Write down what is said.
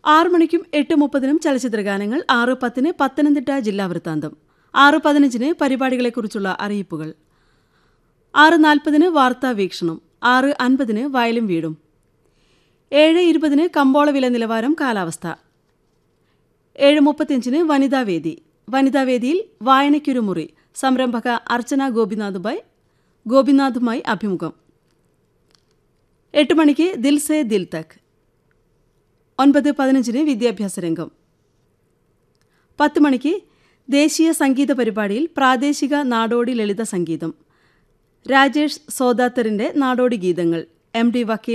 ആറ് മണിക്കും എട്ട് മുപ്പതിനും ചലച്ചിത്രഗാനങ്ങൾ ആറ് പത്തിന് പത്തനംതിട്ട ജില്ലാ വൃത്താന്തം ആറ് പതിനഞ്ചിന് പരിപാടികളെക്കുറിച്ചുള്ള അറിയിപ്പുകൾ ആറ് നാൽപ്പതിന് വാർത്താ വീക്ഷണം ആറ് അൻപതിന് വയലും വീടും ഏഴ് ഇരുപതിന് കമ്പോള വില നിലവാരം കാലാവസ്ഥ ഏഴ് മുപ്പത്തിയഞ്ചിന് വനിതാവേദി വനിതാവേദിയിൽ വായനയ്ക്കൊരു സംരംഭക അർച്ചന ഗോപിനാഥുമായി ഗോപിനാഥുമായി അഭിമുഖം എട്ട് മണിക്ക് ദിൽ സേ ദിൽ തക് ഒൻപത് പതിനഞ്ചിന് വിദ്യാഭ്യാസ രംഗം പത്ത് മണിക്ക് ദേശീയ സംഗീത പരിപാടിയിൽ പ്രാദേശിക നാടോടി ലളിത സംഗീതം രാജേഷ് സോദാത്തറിൻ്റെ നാടോടി ഗീതങ്ങൾ എം ഡി വക്കീൽ